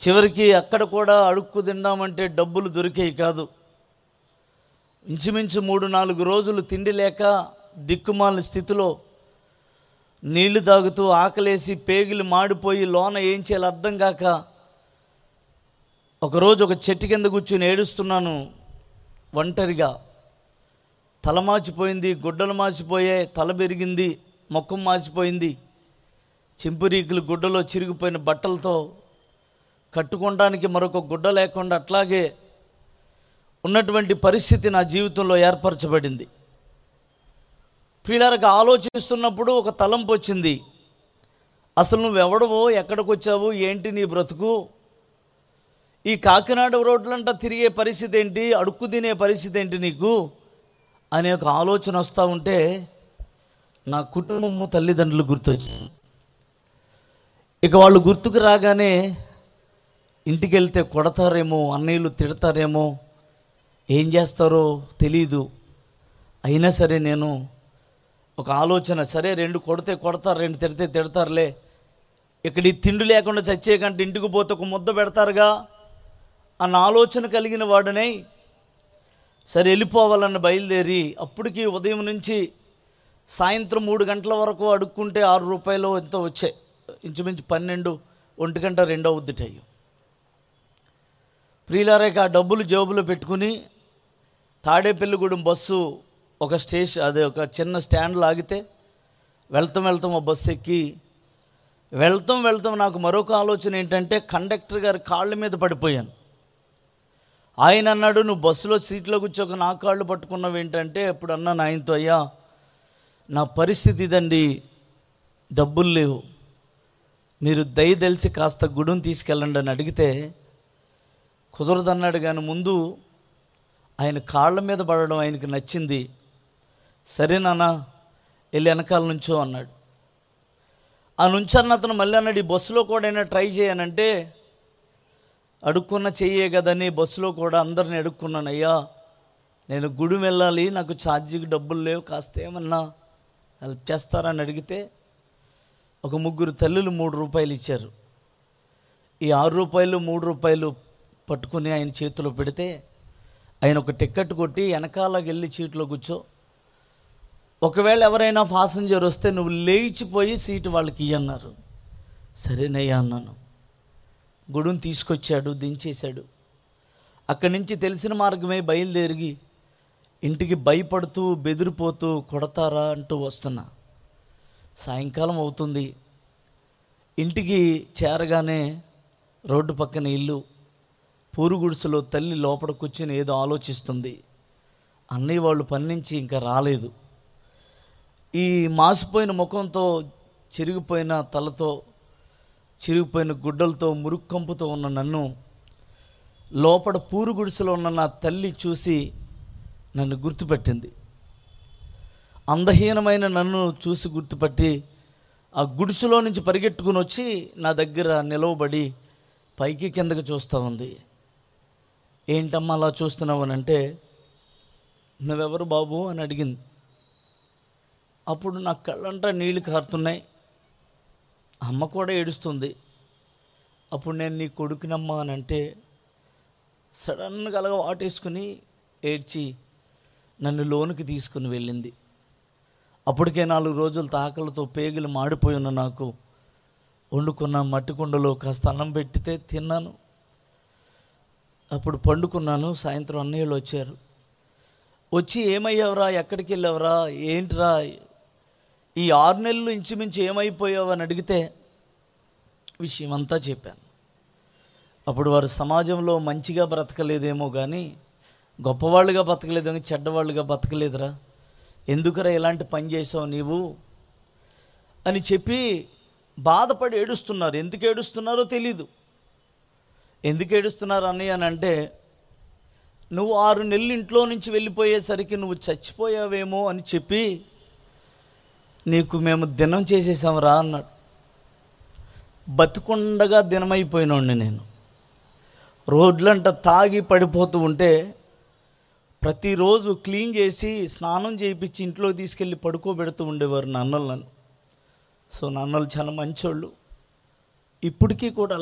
చివరికి అక్కడ కూడా అడుక్కు తిందామంటే డబ్బులు దొరికేవి కాదు ఇంచుమించు మూడు నాలుగు రోజులు తిండి లేక దిక్కుమాలిన స్థితిలో నీళ్లు తాగుతూ ఆకలేసి పేగిలు మాడిపోయి లోన ఏం చేయాలో అర్థం కాక ఒకరోజు ఒక చెట్టు కింద కూర్చుని ఏడుస్తున్నాను ఒంటరిగా తల మాచిపోయింది గుడ్డలు మాచిపోయాయి తల పెరిగింది ముఖం మాచిపోయింది చింపురీకులు గుడ్డలో చిరిగిపోయిన బట్టలతో కట్టుకోవడానికి మరొక గుడ్డ లేకుండా అట్లాగే ఉన్నటువంటి పరిస్థితి నా జీవితంలో ఏర్పరచబడింది ప్రియులారకు ఆలోచిస్తున్నప్పుడు ఒక తలంపు వచ్చింది అసలు నువ్వెవడవో ఎక్కడికి వచ్చావు ఏంటి నీ బ్రతుకు ఈ కాకినాడ రోడ్లంట తిరిగే పరిస్థితి ఏంటి అడుక్కు తినే పరిస్థితి ఏంటి నీకు అనే ఒక ఆలోచన వస్తూ ఉంటే నా కుటుంబము తల్లిదండ్రులు గుర్తొచ్చింది ఇక వాళ్ళు గుర్తుకు రాగానే ఇంటికి వెళ్తే కొడతారేమో అన్నయ్యలు తిడతారేమో ఏం చేస్తారో తెలీదు అయినా సరే నేను ఒక ఆలోచన సరే రెండు కొడితే కొడతారు రెండు తిడితే తిడతారులే ఇక్కడ ఈ తిండి లేకుండా చచ్చే కంటే ఇంటికి పోతే ఒక ముద్ద పెడతారుగా అన్న ఆలోచన కలిగిన వాడనై సరే వెళ్ళిపోవాలని బయలుదేరి అప్పటికి ఉదయం నుంచి సాయంత్రం మూడు గంటల వరకు అడుక్కుంటే ఆరు రూపాయలు ఎంతో వచ్చాయి ఇంచుమించు పన్నెండు ఒంటి గంట రెండో ఉద్దిటయ్యి ప్రియులారేక ఆ డబ్బులు జేబులో పెట్టుకుని తాడేపల్లిగూడెం బస్సు ఒక స్టేషన్ అదే ఒక చిన్న స్టాండ్ లాగితే వెళ్తాం వెళ్తాం ఆ బస్సు ఎక్కి వెళ్తాం వెళ్తాం నాకు మరొక ఆలోచన ఏంటంటే కండక్టర్ గారి కాళ్ళ మీద పడిపోయాను ఆయన అన్నాడు నువ్వు బస్సులో సీట్లో కూర్చోక నా కాళ్ళు పట్టుకున్నావు ఏంటంటే అప్పుడు అన్నాను ఆయనతో అయ్యా నా పరిస్థితి ఇదండి డబ్బులు లేవు మీరు దయ తెలిసి కాస్త గుడుని తీసుకెళ్ళండి అని అడిగితే కుదరదన్నాడు కానీ ముందు ఆయన కాళ్ళ మీద పడడం ఆయనకి నచ్చింది సరే నాన్న వెళ్ళి వెనకాల నుంచో అన్నాడు ఆ నుంచన్న అతను మళ్ళీ అన్నాడు ఈ బస్సులో కూడా అయినా ట్రై చేయనంటే అడుక్కున్న చెయ్యే కదని బస్సులో కూడా అందరిని అడుక్కున్నాను అయ్యా నేను గుడి వెళ్ళాలి నాకు ఛార్జీకి డబ్బులు లేవు కాస్త ఏమన్నా హెల్ప్ చేస్తారని అడిగితే ఒక ముగ్గురు తల్లులు మూడు రూపాయలు ఇచ్చారు ఈ ఆరు రూపాయలు మూడు రూపాయలు పట్టుకుని ఆయన చేతిలో పెడితే ఆయన ఒక టిక్కెట్ కొట్టి వెనకాలకి వెళ్ళి సీట్లో కూర్చో ఒకవేళ ఎవరైనా పాసెంజర్ వస్తే నువ్వు లేచిపోయి సీటు వాళ్ళకి ఇయ్యన్నారు సరేనయ్యా అన్నాను గుడుని తీసుకొచ్చాడు దించేశాడు అక్కడి నుంచి తెలిసిన మార్గమే బయలుదేరి ఇంటికి భయపడుతూ బెదిరిపోతూ కొడతారా అంటూ వస్తున్నా సాయంకాలం అవుతుంది ఇంటికి చేరగానే రోడ్డు పక్కన ఇల్లు పూరు గుడిసెలో తల్లి లోపల కూర్చుని ఏదో ఆలోచిస్తుంది అన్నయ్య వాళ్ళు పని నుంచి ఇంకా రాలేదు ఈ మాసిపోయిన ముఖంతో చిరిగిపోయిన తలతో చిరిగిపోయిన గుడ్డలతో మురుక్కంపుతో ఉన్న నన్ను లోపల పూరు గుడిసెలో ఉన్న నా తల్లి చూసి నన్ను గుర్తుపెట్టింది అందహీనమైన నన్ను చూసి గుర్తుపట్టి ఆ గుడిసెలో నుంచి పరిగెట్టుకుని వచ్చి నా దగ్గర నిలవబడి పైకి కిందకి చూస్తూ ఉంది ఏంటమ్మా అలా చూస్తున్నావు అని అంటే నువ్వెవరు బాబు అని అడిగింది అప్పుడు నా కళ్ళంటా నీళ్లు కారుతున్నాయి అమ్మ కూడా ఏడుస్తుంది అప్పుడు నేను నీ కొడుకునమ్మా అని అంటే సడన్గా అలాగ వాటేసుకుని ఏడ్చి నన్ను లోనికి తీసుకుని వెళ్ళింది అప్పటికే నాలుగు రోజులు తాకలతో పేగులు మాడిపోయి ఉన్న నాకు వండుకున్న మట్టి కుండలో కాస్త అన్నం పెట్టితే తిన్నాను అప్పుడు పండుకున్నాను సాయంత్రం అన్నయ్యలు వచ్చారు వచ్చి ఏమయ్యావురా ఎక్కడికి వెళ్ళావురా ఏంట్రా ఈ ఆరు నెలలు ఇంచుమించు ఏమైపోయావు అని అడిగితే విషయం అంతా చెప్పాను అప్పుడు వారు సమాజంలో మంచిగా బ్రతకలేదేమో కానీ గొప్పవాళ్ళుగా బతకలేదు కానీ చెడ్డవాళ్ళుగా బతకలేదురా ఎందుకురా ఇలాంటి పని చేసావు నీవు అని చెప్పి బాధపడి ఏడుస్తున్నారు ఎందుకు ఏడుస్తున్నారో తెలీదు ఎందుకు ఏడుస్తున్నారు అన్నయ్య అని అంటే నువ్వు ఆరు నెలలు ఇంట్లో నుంచి వెళ్ళిపోయేసరికి నువ్వు చచ్చిపోయావేమో అని చెప్పి నీకు మేము దినం చేసేసాంరా అన్నాడు బతుకుండగా దినమైపోయినోండి నేను రోడ్లంట తాగి పడిపోతూ ఉంటే ప్రతిరోజు క్లీన్ చేసి స్నానం చేయించి ఇంట్లో తీసుకెళ్ళి పడుకోబెడుతూ ఉండేవారు నాన్నలు నన్ను సో నాన్నలు చాలా మంచోళ్ళు ఇప్పటికీ కూడా